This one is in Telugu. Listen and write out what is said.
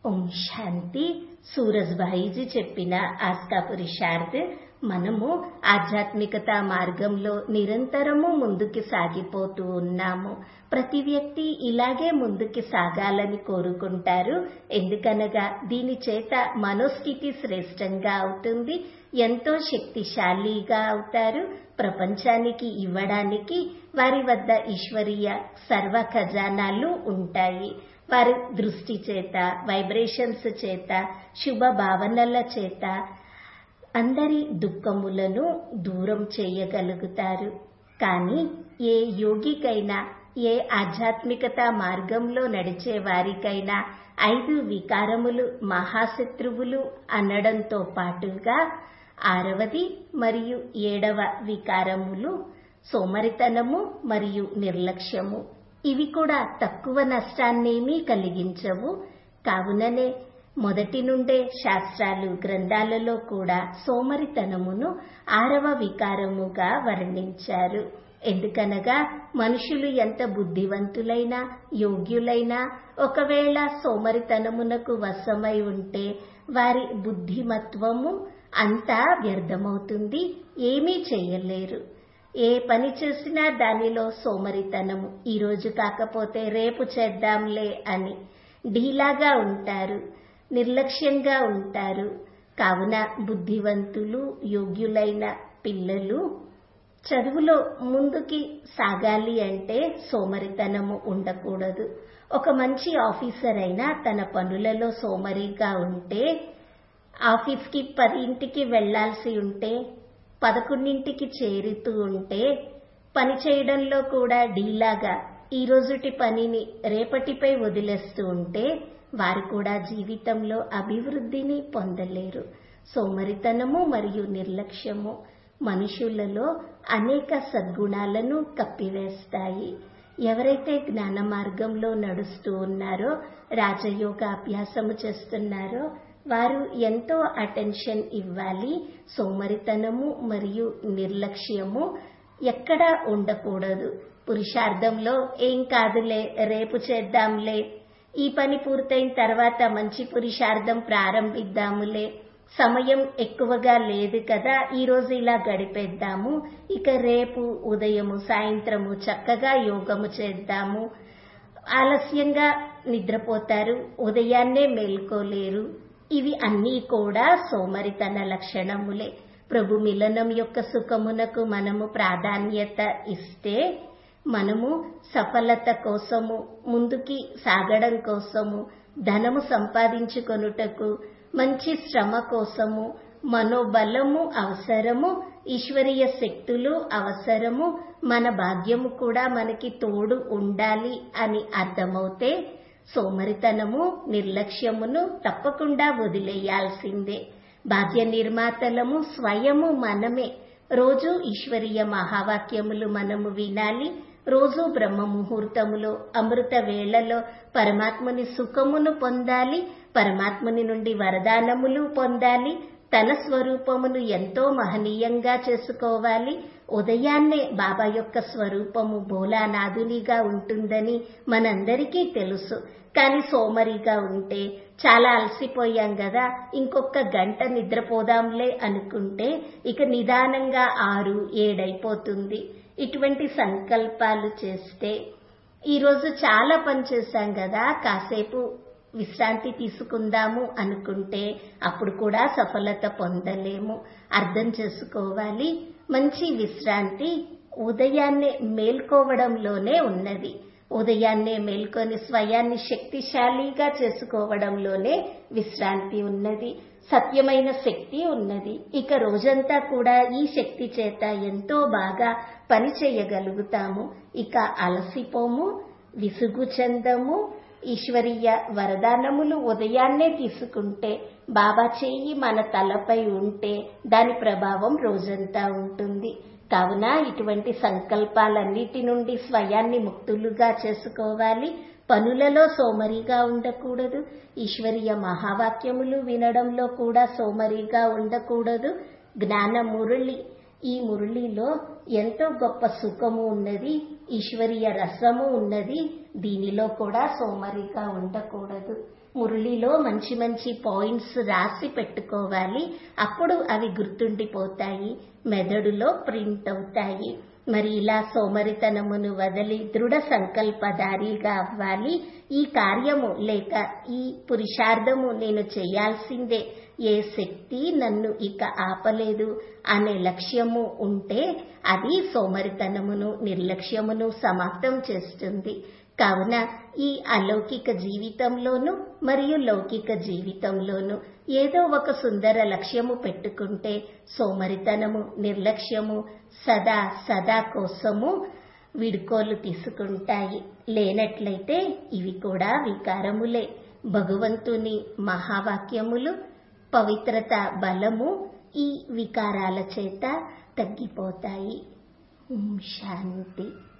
ఓం శాంతి సూరజ్భాయిజీ చెప్పిన ఆస్కా పురుషార్థ్ మనము ఆధ్యాత్మికత మార్గంలో నిరంతరము ముందుకు సాగిపోతూ ఉన్నాము ప్రతి వ్యక్తి ఇలాగే ముందుకు సాగాలని కోరుకుంటారు ఎందుకనగా దీని చేత మనోస్థితి శ్రేష్టంగా అవుతుంది ఎంతో శక్తిశాలిగా అవుతారు ప్రపంచానికి ఇవ్వడానికి వారి వద్ద ఈశ్వరీయ సర్వ ఖజానాలు ఉంటాయి వారి దృష్టి చేత వైబ్రేషన్స్ చేత శుభ భావనల చేత అందరి దుఃఖములను దూరం చేయగలుగుతారు కానీ ఏ యోగికైనా ఏ ఆధ్యాత్మికత మార్గంలో నడిచే వారికైనా ఐదు వికారములు మహాశత్రువులు అనడంతో పాటుగా ఆరవది మరియు ఏడవ వికారములు సోమరితనము మరియు నిర్లక్ష్యము ఇవి కూడా తక్కువ నష్టాన్నేమీ కలిగించవు కావుననే మొదటి నుండే శాస్త్రాలు గ్రంథాలలో కూడా సోమరితనమును ఆరవ వికారముగా వర్ణించారు ఎందుకనగా మనుషులు ఎంత బుద్ధివంతులైనా యోగ్యులైనా ఒకవేళ సోమరితనమునకు వశమై ఉంటే వారి బుద్ధిమత్వము అంతా వ్యర్థమవుతుంది ఏమీ చేయలేరు ఏ పని చేసినా దానిలో సోమరితనము ఈరోజు కాకపోతే రేపు చేద్దాంలే అని ఢీలాగా ఉంటారు నిర్లక్ష్యంగా ఉంటారు కావున బుద్ధివంతులు యోగ్యులైన పిల్లలు చదువులో ముందుకి సాగాలి అంటే సోమరితనము ఉండకూడదు ఒక మంచి ఆఫీసర్ అయినా తన పనులలో సోమరిగా ఉంటే ఆఫీస్కి పదింటికి వెళ్లాల్సి ఉంటే పదకొండింటికి చేరుతూ ఉంటే పని చేయడంలో కూడా డీలాగా ఈ రోజుటి పనిని రేపటిపై వదిలేస్తూ ఉంటే వారు కూడా జీవితంలో అభివృద్ధిని పొందలేరు సోమరితనము మరియు నిర్లక్ష్యము మనుషులలో అనేక సద్గుణాలను కప్పివేస్తాయి ఎవరైతే జ్ఞాన మార్గంలో నడుస్తూ ఉన్నారో రాజయోగ అభ్యాసము చేస్తున్నారో వారు ఎంతో అటెన్షన్ ఇవ్వాలి సోమరితనము మరియు నిర్లక్ష్యము ఎక్కడా ఉండకూడదు పురుషార్థంలో ఏం కాదులే రేపు చేద్దాంలే ఈ పని పూర్తయిన తర్వాత మంచి పురుషార్థం ప్రారంభిద్దాములే సమయం ఎక్కువగా లేదు కదా ఈ రోజు ఇలా గడిపేద్దాము ఇక రేపు ఉదయము సాయంత్రము చక్కగా యోగము చేద్దాము ఆలస్యంగా నిద్రపోతారు ఉదయాన్నే మేల్కోలేరు ఇవి అన్నీ కూడా సోమరితన లక్షణములే ప్రభు మిలనం యొక్క సుఖమునకు మనము ప్రాధాన్యత ఇస్తే మనము సఫలత కోసము ముందుకి సాగడం కోసము ధనము సంపాదించుకొనుటకు మంచి శ్రమ కోసము మనోబలము అవసరము ఈశ్వరీయ శక్తులు అవసరము మన భాగ్యము కూడా మనకి తోడు ఉండాలి అని అర్థమవుతే సోమరితనము నిర్లక్ష్యమును తప్పకుండా వదిలేయాల్సిందే భాగ్య నిర్మాతలము స్వయము మనమే రోజు ఈశ్వరీయ మహావాక్యములు మనము వినాలి రోజు బ్రహ్మ ముహూర్తములో అమృత వేళలో పరమాత్మని సుఖమును పొందాలి పరమాత్మని నుండి వరదానములు పొందాలి తన స్వరూపమును ఎంతో మహనీయంగా చేసుకోవాలి ఉదయాన్నే బాబా యొక్క స్వరూపము బోలానాథునిగా ఉంటుందని మనందరికీ తెలుసు కానీ సోమరిగా ఉంటే చాలా అలసిపోయాం కదా ఇంకొక గంట నిద్రపోదాంలే అనుకుంటే ఇక నిదానంగా ఆరు ఏడైపోతుంది ఇటువంటి సంకల్పాలు చేస్తే ఈరోజు చాలా పని చేశాం కదా కాసేపు విశ్రాంతి తీసుకుందాము అనుకుంటే అప్పుడు కూడా సఫలత పొందలేము అర్థం చేసుకోవాలి మంచి విశ్రాంతి ఉదయాన్నే మేల్కోవడంలోనే ఉన్నది ఉదయాన్నే మేల్కొని స్వయాన్ని శక్తిశాలిగా చేసుకోవడంలోనే విశ్రాంతి ఉన్నది సత్యమైన శక్తి ఉన్నది ఇక రోజంతా కూడా ఈ శక్తి చేత ఎంతో బాగా పని చేయగలుగుతాము ఇక అలసిపోము విసుగు చెందము ఈశ్వరీయ వరదానములు ఉదయాన్నే తీసుకుంటే బాబా చేయి మన తలపై ఉంటే దాని ప్రభావం రోజంతా ఉంటుంది కావున ఇటువంటి సంకల్పాలన్నిటి నుండి స్వయాన్ని ముక్తులుగా చేసుకోవాలి పనులలో సోమరిగా ఉండకూడదు ఈశ్వరీయ మహావాక్యములు వినడంలో కూడా సోమరిగా ఉండకూడదు జ్ఞాన మురళి ఈ మురళిలో ఎంతో గొప్ప సుఖము ఉన్నది ఈశ్వరీయ రసము ఉన్నది దీనిలో కూడా సోమరిగా ఉండకూడదు మురళిలో మంచి మంచి పాయింట్స్ రాసి పెట్టుకోవాలి అప్పుడు అవి గుర్తుండిపోతాయి మెదడులో ప్రింట్ అవుతాయి మరి ఇలా సోమరితనమును వదిలి దృఢ సంకల్పదారిగా అవ్వాలి ఈ కార్యము లేక ఈ పురుషార్థము నేను చేయాల్సిందే ఏ శక్తి నన్ను ఇక ఆపలేదు అనే లక్ష్యము ఉంటే అది సోమరితనమును నిర్లక్ష్యమును సమాప్తం చేస్తుంది కావున ఈ అలౌకిక జీవితంలోనూ మరియు లౌకిక జీవితంలోనూ ఏదో ఒక సుందర లక్ష్యము పెట్టుకుంటే సోమరితనము నిర్లక్ష్యము సదా సదా కోసము విడుకోలు తీసుకుంటాయి లేనట్లయితే ఇవి కూడా వికారములే భగవంతుని మహావాక్యములు పవిత్రత బలము ఈ వికారాల చేత తగ్గిపోతాయి ఓం శాంతి